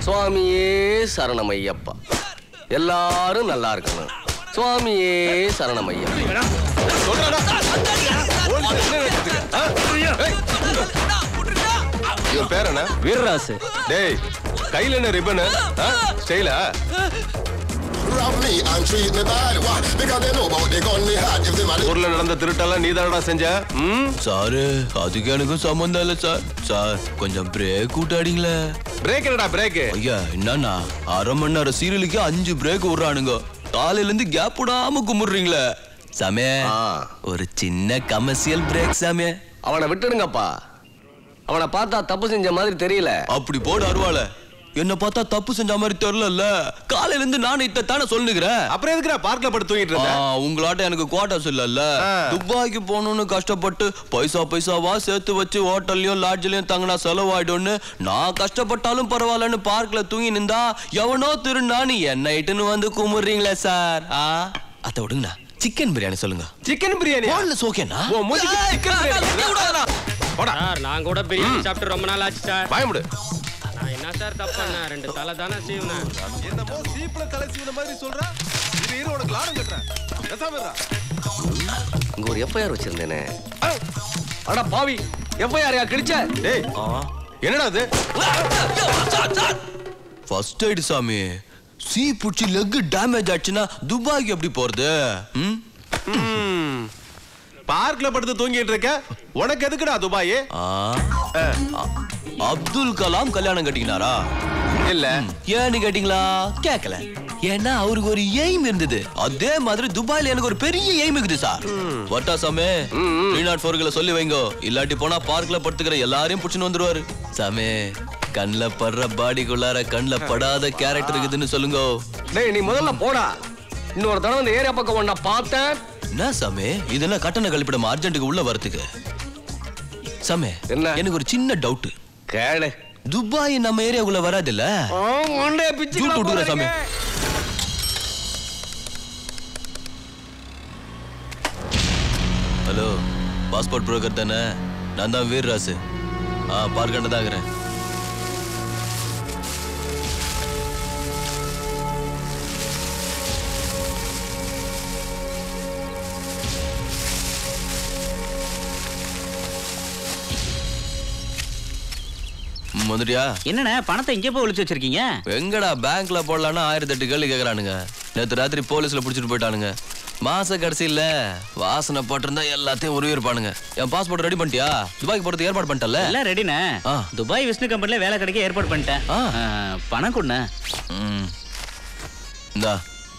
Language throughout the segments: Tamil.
சுவாமியே சரணம் ஐயப்பா எல்லாரும் நல்லா இருக்கணும் சுவாமியே சரணம் ஐயப்பா இவன் பேர் என்ன வீரராசு டேய் கையில என்ன ரிப்பனு ஸ்டைலா Rob me and treat me bad. Why? Because they know about the gun me had. If they mad, ஊர்ல நடந்த திருட்டெல்லாம் நீதானடா செஞ்ச ம் சாரு அதுக்கு எனக்கும் சம்மந்தம் இல்ல சார் சார் கொஞ்சம் பிரேக் விட்டாடிங்களே பிரேக் என்னடா பிரேக் ஐயா என்னன்னா அரை மணி நேரம் சீரியலுக்கு அஞ்சு பிரேக் விடுறானுங்க காலையில இருந்து கேப் விடாம கும்பிடுறீங்களே சாமே ஆ. ஒரு சின்ன கமர்ஷியல் பிரேக் சாமே அவனை விட்டுடுங்கப்பா அவனை பார்த்தா தப்பு செஞ்ச மாதிரி தெரியல அப்படி போடு அருவாள என்ன பார்த்தா தப்பு செஞ்ச மாதிரி தெரியல காலையில இருந்து நானும் இத்த தானே சொல்லுகிறேன் அப்புறம் எதுக்குடா பார்க்ல படுத்து தூங்கிட்டு இருந்த ஆ, உங்களாட்ட எனக்கு குவார்டர்ஸ் இல்லல்ல ஆ. துபாய்க்கு போகணும்னு கஷ்டப்பட்டு பைசா பைசாவா சேர்த்து வச்சு ஹோட்டல்லையும் லாட்ஜ்லயும் தங்கினா செலவாயிடும்னு நான் கஷ்டப்பட்டாலும் பரவாயில்லன்னு பார்க்ல தூங்கி நின்றா எவனோ திருநானு என்ன இட்டுன்னு வந்து கும்பிடுறீங்களே சார் ஆ அத விடுங்கண்ணா சிக்கன் பிரியாணி சொல்லுங்க சிக்கன் பிரியாணி போன்லெஸ் ஓகேண்ணா ஓ மூஞ்சிக்கு சிக்கன் பிரியாணி போடா சார் நான் கூட பிரியாணி சாப்பிட்டு ரொம்ப நாள் ஆச்சு சார் பயமுடு நான் என்ன சார் தப்பு பண்ணேன் ரெண்டு தலை தானே சீவனேன் என்னமோ சீப்ல தலை சீவன மாதிரி சொல்ற இது இரு உனக்கு லாடம் கட்டுறேன் பேசாம இருடா. இங்க ஒரு எஃப்ஐஆர் வச்சிருந்தேனே அட பாவி எஃப்ஐஆர் யா கிழிச்ச டேய் என்னடா அது ஃபர்ஸ்ட் எய்டு சாமி சீ புடிச்சு லெக் டேமேஜ் ஆச்சுன்னா துபாய்க்கு எப்படி போறது ம் பார்க்ல படுத்து தூங்கிட்டு இருக்க உனக்கு எதுக்குடா துபாய் ஆ. அ- அப்துல் கலாம் கல்யாணம் கட்டிக்கினாரா இல்ல ஏன்னு கேட்டீங்களா கேட்கல ஏன்னா அவருக்கு ஒரு எய்ம் இருந்தது அதே மாதிரி துபாயில எனக்கு ஒரு பெரிய எய்ம் இருக்குது சார் வட்டா சாமே த்ரீ நாட் ஃபோர்களை சொல்லி வைங்க இல்லாட்டி போனா பார்க்ல படுத்துக்கிற எல்லாரையும் புடிச்சுன்னு வந்துருவாரு சாமே கண்ணுல படுற பாடிக்குள்ளார கண்ணுல படாத கேரக்டர் இருக்குதுன்னு சொல்லுங்க டேய் நீ முதல்ல போடா இன்னொரு தடவை இந்த ஏரியா பக்கம் உன்னை பார்த்தேன் என்ன சாமே இதெல்லாம் கட்டண கழிப்பிடம் அர்ஜென்ட்டுக்கு உள்ள வரதுக்கு சாமே என்ன? எனக்கு ஒரு சின்ன டவுட் கேளு துபாய் நம்ம ஏரியாக்குள்ள வராதுல்ல மண்டைய பிச்சு ஜூட் விட்டுக்கிற சாமி ஹலோ பாஸ்போர்ட் புரோக்கர் தானே நான் தான் வீர்ராசு ஆ பார்க்கண்ட தான் இருக்கிறேன் ம், வந்துட்டியா என்னண்ணே பணத்தை இங்கே போய் ஒளிச்சு வச்சிருக்கீங்க எங்கடா பேங்க்ல போடலான்னா ஆயிரத்தி எட்டு கேள்வி கேக்குறானுங்க நேத்து ராத்திரி போலீஸ்ல புடிச்சிட்டு போயிட்டானுங்க மாச கடைசியில வாசனை போட்டிருந்தா எல்லாத்தையும் உருவிருப்பானுங்க என் பாஸ்போர்ட் ரெடி பண்ணிட்டியா துபாய்க்கு போறதுக்கு ஏற்பாடு பண்ணிட்டல எல்லாம் ரெடிண்ணே ஆ. துபாய் விஷ்ணு கம்பெனில வேலை கிடைக்க ஏற்பாடு பண்ணிட்டேன் ஆ. ஆ, பணம் கொடுண்ணே ம் இந்தா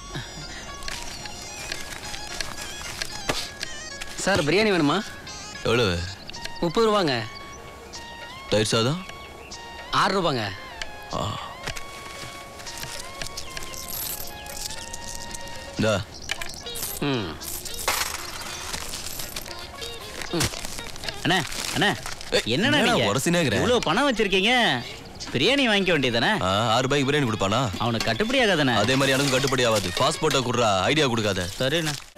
சார் பிரியாணி வேணுமா எவ்வளவு முப்பது ரூபாங்க தயிர் சாதம் ஆறு ரூபாங்க இந்தா ம் ம். அண்ணே அண்ணே ஏய், என்னண்ணே என்னடா நீங்க உரசினே இருக்கிற? இவ்வளவு பணம் வச்சிருக்கீங்க பிரியாணி வாங்கிக்க வேண்டியதானே ஆ, ஆறு ரூபாய்க்கு பிரியாணி கொடுப்பானா அவனுக்கு கட்டுப்படி ஆகாதானே அதே மாதிரி எனக்கு கட்டுப்படி ஆகாது பாஸ்போர்ட்டை குடுறா ஐடியா கொடுக்காத சரிண்ணே